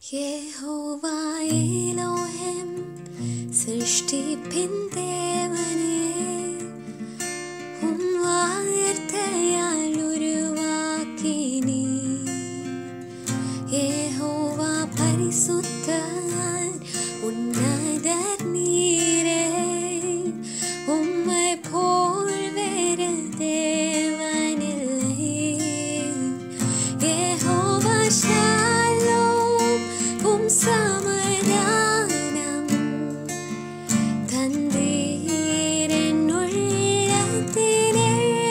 യഹോവ എലോഹിം സൃഷ്ടിപ്പിൻ ദേവനേ ഉം വാർത്തയാൽ ഉരുവാക്കി നീ യഹോവ പരിശുദ്ധൻ ഉന്നതർ നീരേ ഉമ്മை போல் வேறு தேவனில்லை யெகோவா ஷாலோம் உம் சமாதானம் தந்தீர் என் உள்ளத்திலே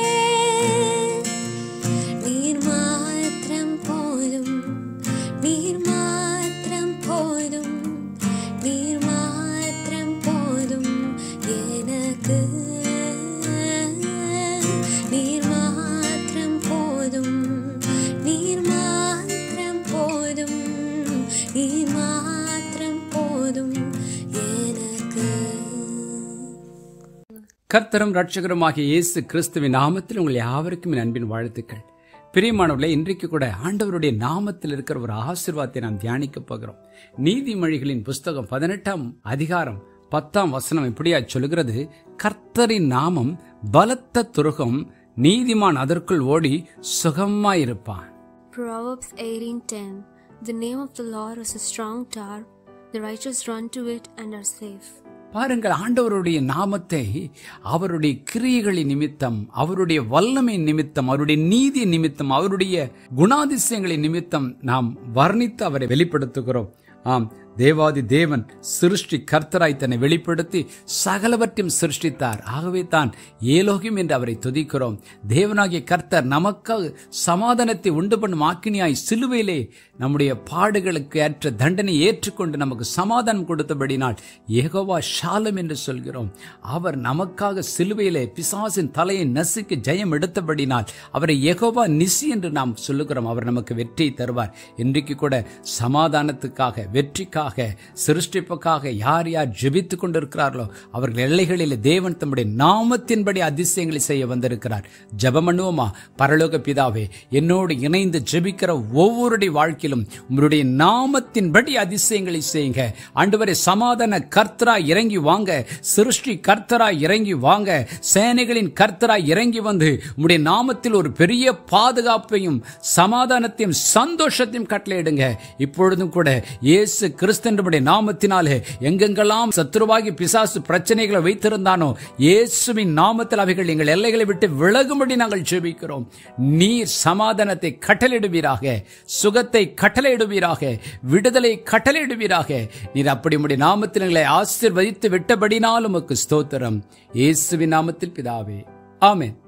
நீர் மாத்திரம் போதும் நீர் மாத்திரம் போதும் நீர் மாத்திரம் போதும் எனக்கு நீர் மாத்திரம் போதும் நீர் மாத்திரம் போதும் நீர் மாத்திரம் போதும் எனக்கு கர்த்தரும் ரட்சகருமாகிய இயேசு கிறிஸ்துவின் நாமத்தில் உங்கள் யாவருக்கும் என் அன்பின் வாழ்த்துக்கள் பிரியமானவர்களே இன்றைக்கு கூட ஆண்டவருடைய நாமத்தில் இருக்கிற ஒரு ஆசீர்வாதத்தை நாம் தியானிக்க போகிறோம் நீதிமொழிகளின் புஸ்தகம் பதினெட்டாம் அதிகாரம் பத்தாம் வசனம் இப்படியா சொல்கிறது கர்த்தரின் நாமம் பலத்த துருகம் நீதிமான் அதற்குள் ஓடி சுகமாயிருப்பான் Proverbs 18:10 The name of the Lord is a strong tower the righteous run to it and are safe பாருங்கள் ஆண்டவருடைய நாமத்தை அவருடைய கிரியைகளின் நிமித்தம் அவருடைய வல்லமை நிமித்தம் அவருடைய நீதி நிமித்தம் அவருடைய குணாதிசயங்களின் நிமித்தம் நாம் வர்ணித்து அவரை வெளிப்படுத்துகிறோம் ஆம் தேவாதி தேவன் சிருஷ்டி கர்த்தராய் தன்னை வெளிப்படுத்தி சகலவற்றையும் சிருஷ்டித்தார் ஆகவே தான் ஏலோகியம் என்று அவரை துதிக்கிறோம் தேவனாகிய கர்த்தர் நமக்காக சமாதானத்தை உண்டு பண்ணும் ஆக்கினியாய் சிலுவையிலே நம்முடைய பாடுகளுக்கு ஏற்ற தண்டனை ஏற்றுக்கொண்டு நமக்கு சமாதானம் கொடுத்தபடினால் ஏகோவா ஷாலம் என்று சொல்கிறோம் அவர் நமக்காக சிலுவையிலே பிசாசின் தலையை நசுக்கி ஜெயம் எடுத்தபடினால் அவரை ஏகோவா நிசி என்று நாம் சொல்லுகிறோம் அவர் நமக்கு வெற்றியை தருவார் இன்றைக்கு கூட சமாதானத்துக்காக வெற்றிக்காக சிருஷ்டிப்புக்காக யார் யார் ஜெபித்துக் கொண்டிருக்கிறார்களோ அவர்கள் எல்லைகளில் தேவன் தம்முடைய நாமத்தின்படி அதிசயங்களை செய்ய வந்திருக்கிறார் ஜெபம் பண்ணுவோமா பரலோக பிதாவே என்னோடு இணைந்து ஜெபிக்கிற ஒவ்வொருடைய வாழ்க்கையிலும் உங்களுடைய நாமத்தின்படி அதிசயங்களை செய்யுங்க ஆண்டவரே சமாதான கர்த்தரா இறங்கி வாங்க சிருஷ்டி கர்த்தரா இறங்கி வாங்க சேனைகளின் கர்த்தரா இறங்கி வந்து உம்முடைய நாமத்தில் ஒரு பெரிய பாதுகாப்பையும் சமாதானத்தையும் சந்தோஷத்தையும் கட்டளையிடுங்க இப்பொழுதும் கூட இயேசு கிறிஸ்தனுடைய நாமத்தினாலே எங்கெங்கெல்லாம் சத்துருவாகி பிசாசு பிரச்சனைகளை வைத்திருந்தானோ இயேசுவின் நாமத்தில் அவைகள் எங்கள் எல்லைகளை விட்டு விலகும்படி நாங்கள் ஜெபிக்கிறோம் நீர் சமாதானத்தை கட்டளையிடுவீராக சுகத்தை கட்டளையிடுவீராக விடுதலை கட்டளையிடுவீராக நீர் அப்படி உம்முடைய நாமத்தில் எங்களை ஆசீர்வதித்து விட்டபடினாலும் உமக்கு ஸ்தோத்திரம் இயேசுவின் நாமத்தில் பிதாவே ஆமென்